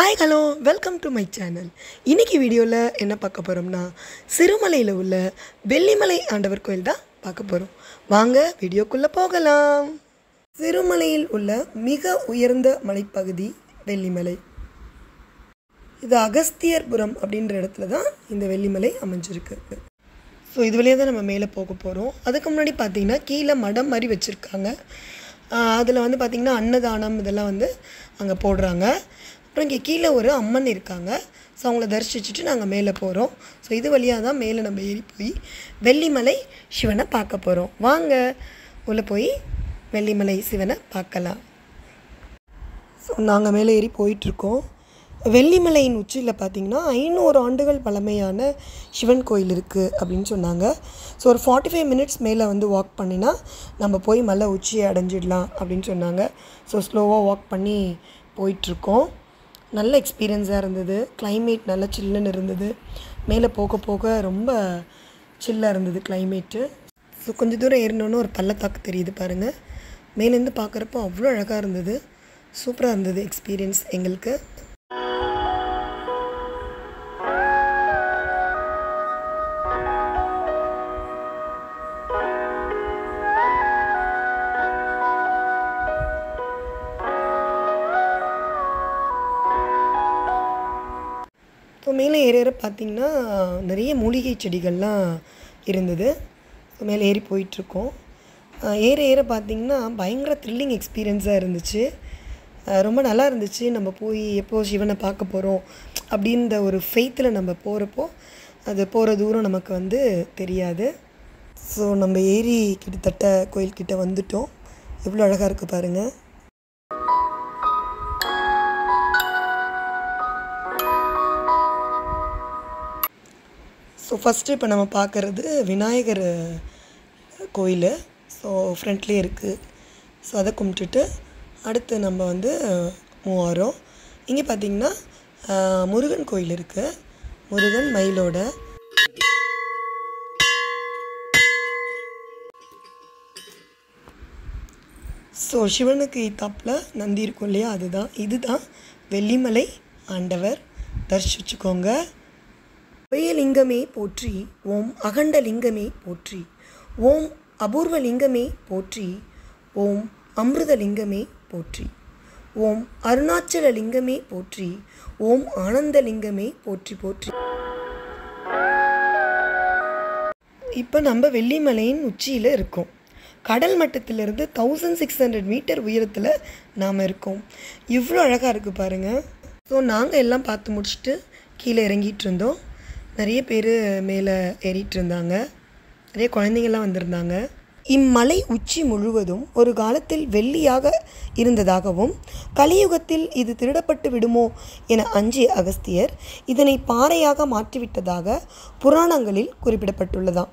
hi hello welcome to my channel இன்னைக்கு வீடியோவில் என்ன பார்க்க போகிறோம்னா சிறுமலையில் உள்ள வெள்ளிமலை ஆண்டவர் கோயில் தான் பார்க்க போகிறோம் வாங்க வீடியோக்குள்ளே போகலாம் சிறுமலையில் உள்ள மிக உயர்ந்த மலைப்பகுதி வெள்ளிமலை இது அகஸ்தியர்புரம் அப்படின்ற இடத்துல தான் இந்த வெள்ளிமலை அமைஞ்சிருக்கு ஸோ இது வழியாக தான் நம்ம மேலே போக போகிறோம் அதுக்கு முன்னாடி பார்த்தீங்கன்னா கீழே மடம் மாதிரி வச்சுருக்காங்க அதில் வந்து பார்த்திங்கன்னா அன்னதானம் இதெல்லாம் வந்து அங்கே போடுறாங்க அப்புறம் இங்கே கீழே ஒரு அம்மன் இருக்காங்க ஸோ அவங்கள தரிசிச்சுட்டு நாங்கள் மேலே போகிறோம் ஸோ இது வழியாக தான் மேலே நம்ம ஏறி போய் வெள்ளிமலை சிவனை பார்க்க போகிறோம் வாங்க உள்ளே போய் வெள்ளிமலை சிவனை பார்க்கலாம் ஸோ நாங்கள் மேலே ஏறி போயிட்டுருக்கோம் வெள்ளிமலையின் உச்சியில் பார்த்தீங்கன்னா ஐநூறு ஆண்டுகள் பழமையான சிவன் கோயில் இருக்குது அப்படின்னு சொன்னாங்க ஸோ ஒரு ஃபார்ட்டி ஃபைவ் மினிட்ஸ் மேலே வந்து வாக் பண்ணினா நம்ம போய் மலை உச்சியை அடைஞ்சிடலாம் அப்படின்னு சொன்னாங்க ஸோ ஸ்லோவாக வாக் பண்ணி போயிட்டுருக்கோம் நல்ல எக்ஸ்பீரியன்ஸாக இருந்தது climate நல்லா சில்லுன்னு இருந்தது மேலே போக போக ரொம்ப சில்லாக இருந்தது climate ஸோ கொஞ்சம் தூரம் ஏறினோன்னு ஒரு பள்ளத்தாக்கு தெரியுது பாருங்கள் மேலேருந்து பார்க்குறப்போ அவ்வளோ அழகாக இருந்தது சூப்பராக இருந்தது எக்ஸ்பீரியன்ஸ் எங்களுக்கு ஸோ மேலே ஏற ஏற பார்த்தீங்கன்னா நிறைய மூலிகை செடிகள்லாம் இருந்தது ஸோ மேலே ஏறி போயிட்டுருக்கோம் அஹ் ஏற ஏற பார்த்தீங்கன்னா பயங்கர த்ரில்லிங் எக்ஸ்பீரியன்ஸாக இருந்துச்சு அஹ் ரொம்ப நல்லா இருந்துச்சு நம்ம போய் எப்போ சிவனை பார்க்க போகிறோம் அப்படின்ற ஒரு ஃபெய்த்தில் நம்ம போகிறப்போ அது போகிற தூரம் நமக்கு வந்து தெரியாது ஸோ நம்ம ஏறி கிட்டத்தட்ட கோயில்கிட்ட வந்துட்டோம் எவ்வளோ அழகாக இருக்குது பாருங்கள் ஸோ ஃபஸ்ட்டு இப்போ நம்ம பார்க்குறது விநாயகர் கோயில் ஸோ ஃப்ரண்ட்லேயே இருக்குது ஸோ அதை கும்பிட்டுட்டு அடுத்து நம்ம வந்து மூவ் ஆகிறோம் இங்கே பார்த்தீங்கன்னா ஆஹ், முருகன் கோயில் இருக்குது முருகன் மயிலோட ஸோ சிவனுக்கு இத்தாப்பில் நந்தி இருக்கும் இல்லையா அதுதான் இதுதான் வெள்ளிமலை ஆண்டவர் தரிசிச்சுக்கோங்க லிங்கமே போற்றி ஓம் அகண்ட லிங்கமே போற்றி ஓம் அபூர்வ லிங்கமே போற்றி ஓம் அமிர்த லிங்கமே போற்றி ஓம் அருணாச்சல லிங்கமே போற்றி ஓம் ஆனந்த லிங்கமே போற்றி போற்றி இப்போ நம்ம வெள்ளிமலையின் உச்சியில் இருக்கோம் கடல் மட்டத்திலிருந்து தௌசண்ட் சிக்ஸ் ஹண்ட்ரட் மீட்டர் உயரத்தில் நாம் இருக்கோம் இவ்வளோ அழகாக இருக்குது பாருங்கள் ஸோ நாங்கள் எல்லாம் பார்த்து முடிச்சுட்டு கீழே இறங்கிட்டு இருந்தோம் நிறைய பேர் மேலே ஏறிட்டு இருந்தாங்க நிறைய குழந்தைங்கள்லாம் வந்திருந்தாங்க இம்மலை உச்சி முழுவதும் ஒரு காலத்தில் வெள்ளியாக இருந்ததாகவும் கலியுகத்தில் இது திருடப்பட்டு விடுமோ என அஞ்சிய அகஸ்தியர் இதனை பாறையாக மாற்றிவிட்டதாக புராணங்களில் குறிப்பிடப்பட்டுள்ளதாம்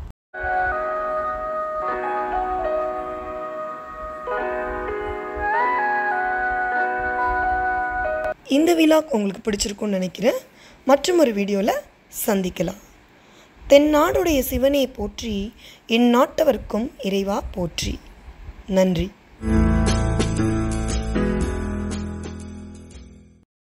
இந்த விழாக் உங்களுக்கு பிடிச்சிருக்கும்னு நினைக்கிறேன் மற்றும் ஒரு வீடியோவில் சந்திக்கலாம் தென்னாடுடைய சிவனே போற்றி என் நாட்டவர்க்கும் இறைவா போற்றி நன்றி